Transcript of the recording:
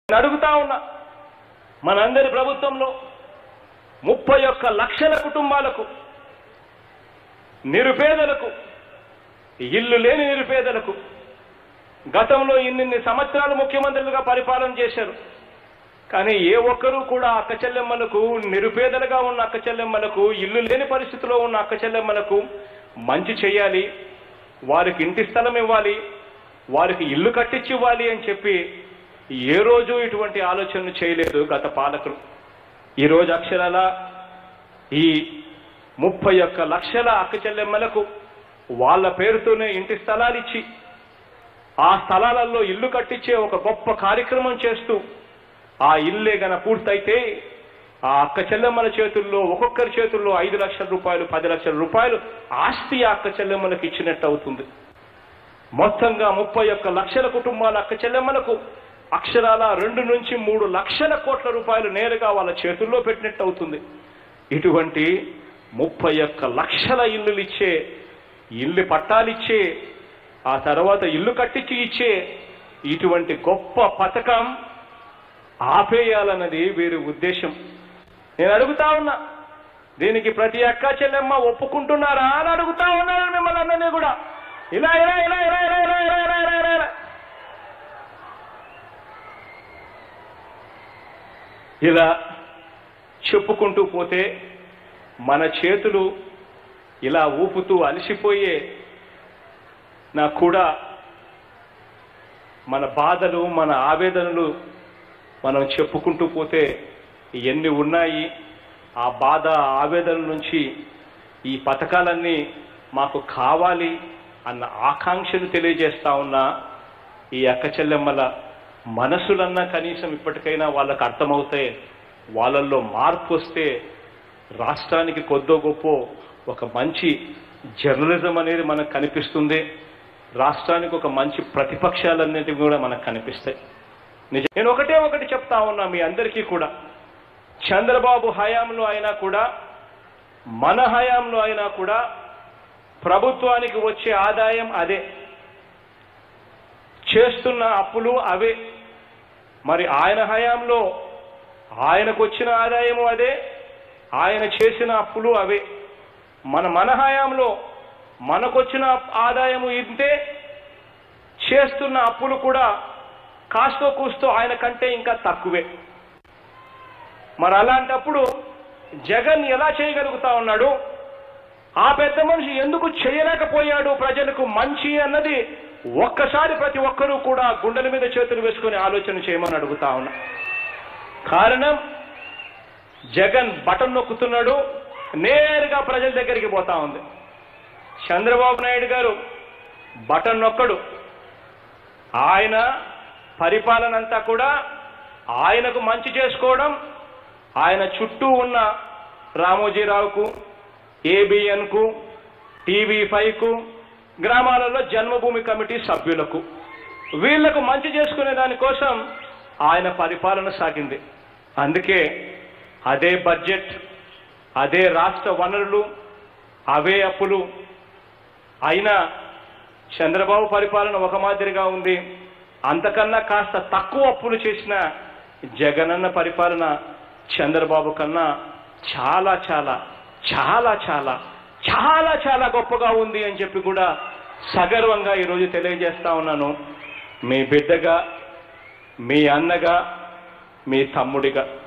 నేను అడుగుతా ఉన్నా మనందరి ప్రభుత్వంలో ముప్పై ఒక్క లక్షల కుటుంబాలకు నిరుపేదలకు ఇల్లు లేని నిరుపేదలకు గతంలో ఇన్నిన్ని సంవత్సరాలు ముఖ్యమంత్రులుగా పరిపాలన చేశారు కానీ ఏ ఒక్కరూ కూడా అక్క చెల్లెమ్మలకు నిరుపేదలుగా ఉన్న అక్క చెల్లెమ్మలకు ఇల్లు లేని పరిస్థితిలో ఉన్న అక్క చెల్లెమ్మలకు మంచి చేయాలి వారికి ఇంటి స్థలం ఇవ్వాలి వారికి ఇల్లు కట్టించి ఇవ్వాలి అని చెప్పి ఏ రోజు ఇటువంటి ఆలోచనలు చేయలేదు గత పాలకులు ఈ రోజు అక్షరాల ఈ ముప్పై ఒక్క లక్షల అక్క చెల్లెమ్మలకు వాళ్ళ పేరుతోనే ఇంటి స్థలాలు ఇచ్చి ఆ స్థలాలలో ఇల్లు కట్టించే ఒక గొప్ప కార్యక్రమం చేస్తూ ఆ ఇల్లే గన పూర్తయితే ఆ అక్క చెల్లెమ్మల చేతుల్లో ఒక్కొక్కరి చేతుల్లో ఐదు లక్షల రూపాయలు పది లక్షల రూపాయలు ఆస్తి ఆ అక్క చెల్లెమ్మలకు ఇచ్చినట్టు అవుతుంది మొత్తంగా ముప్పై ఒక్క లక్షల కుటుంబాల అక్క చెల్లెమ్మలకు అక్షరాల రెండు నుంచి మూడు లక్షల కోట్ల రూపాయలు నేరుగా వాళ్ళ చేతుల్లో పెట్టినట్టు అవుతుంది ఇటువంటి ముప్పై ఒక్క లక్షల ఇల్లులు ఇచ్చే ఇల్లు పట్టాలిచ్చే ఆ తర్వాత ఇల్లు కట్టించి ఇచ్చే ఇటువంటి గొప్ప పథకం ఆపేయాలన్నది వీరి ఉద్దేశం నేను అడుగుతా ఉన్నా దీనికి ప్రతి అక్క చెల్లెమ్మ ఒప్పుకుంటున్నారా అని అడుగుతా ఉన్నాను మిమ్మల్ని అందరినీ కూడా ఇలా ఇలా ఇలా ఇలా ఇలా ఇలా ఇలా ఇలా ఇలా ఇలా ఇలా ఇలా చెప్పుకుంటూ పోతే మన చేతులు ఇలా ఊపుతూ అలసిపోయే నాకు కూడా మన బాధలు మన ఆవేదనలు మనం చెప్పుకుంటూ పోతే ఎన్ని ఉన్నాయి ఆ బాధ ఆ ఆవేదన నుంచి ఈ పథకాలన్నీ మాకు కావాలి అన్న ఆకాంక్షను తెలియజేస్తా ఉన్న ఈ అక్క చెల్లెమ్మల మనసులన్నా కనీసం ఇప్పటికైనా వాళ్ళకు అర్థమవుతాయి వాళ్ళల్లో మార్పు వస్తే రాష్ట్రానికి కొద్దో గొప్ప ఒక మంచి జర్నలిజం అనేది మనకు కనిపిస్తుంది రాష్ట్రానికి ఒక మంచి ప్రతిపక్షాలన్నిటివి కూడా మనకు కనిపిస్తాయి నిజం నేను ఒకటే ఒకటి చెప్తా ఉన్నా మీ అందరికీ కూడా చంద్రబాబు హయాంలో అయినా కూడా మన హయాంలో అయినా కూడా ప్రభుత్వానికి వచ్చే ఆదాయం అదే చేస్తున్న అప్పులు అవే మరి ఆయన హయాంలో ఆయనకు వచ్చిన ఆదాయము అదే ఆయన చేసిన అప్పులు అవే మన మన హయాంలో మనకొచ్చిన ఆదాయము ఇంతే చేస్తున్న అప్పులు కూడా కాస్తో కూస్తో ఆయన కంటే ఇంకా తక్కువే మరి అలాంటప్పుడు జగన్ ఎలా చేయగలుగుతా ఉన్నాడు ఆ పెద్ద మనిషి ఎందుకు చేయలేకపోయాడు ప్రజలకు మంచి అన్నది ఒక్కసారి ప్రతి ఒక్కరూ కూడా గుండెల మీద చేతులు వేసుకొని ఆలోచన చేయమని అడుగుతా ఉన్నా కారణం జగన్ బటన్ నొక్కుతున్నాడు నేరుగా ప్రజల దగ్గరికి పోతా ఉంది చంద్రబాబు నాయుడు గారు బటన్ నొక్కడు ఆయన పరిపాలన అంతా కూడా ఆయనకు మంచి చేసుకోవడం ఆయన చుట్టూ ఉన్న రామోజీరావుకు ఏబిఎన్కు టీవీ ఫైవ్కు గ్రామాలలో జన్మభూమి కమిటీ సభ్యులకు వీళ్లకు మంచి చేసుకునే దానికోసం ఆయన పరిపాలన సాగింది అందుకే అదే బడ్జెట్ అదే రాష్ట్ర వనరులు అవే అప్పులు అయినా చంద్రబాబు పరిపాలన ఒక మాదిరిగా ఉంది అంతకన్నా కాస్త తక్కువ అప్పులు చేసిన జగనన్న పరిపాలన చంద్రబాబు కన్నా చాలా చాలా చాలా చాలా చాలా చాలా గొప్పగా ఉంది అని చెప్పి కూడా సగర్వంగా ఈరోజు తెలియజేస్తా ఉన్నాను మీ బిడ్డగా మీ అన్నగా మీ తమ్ముడిగా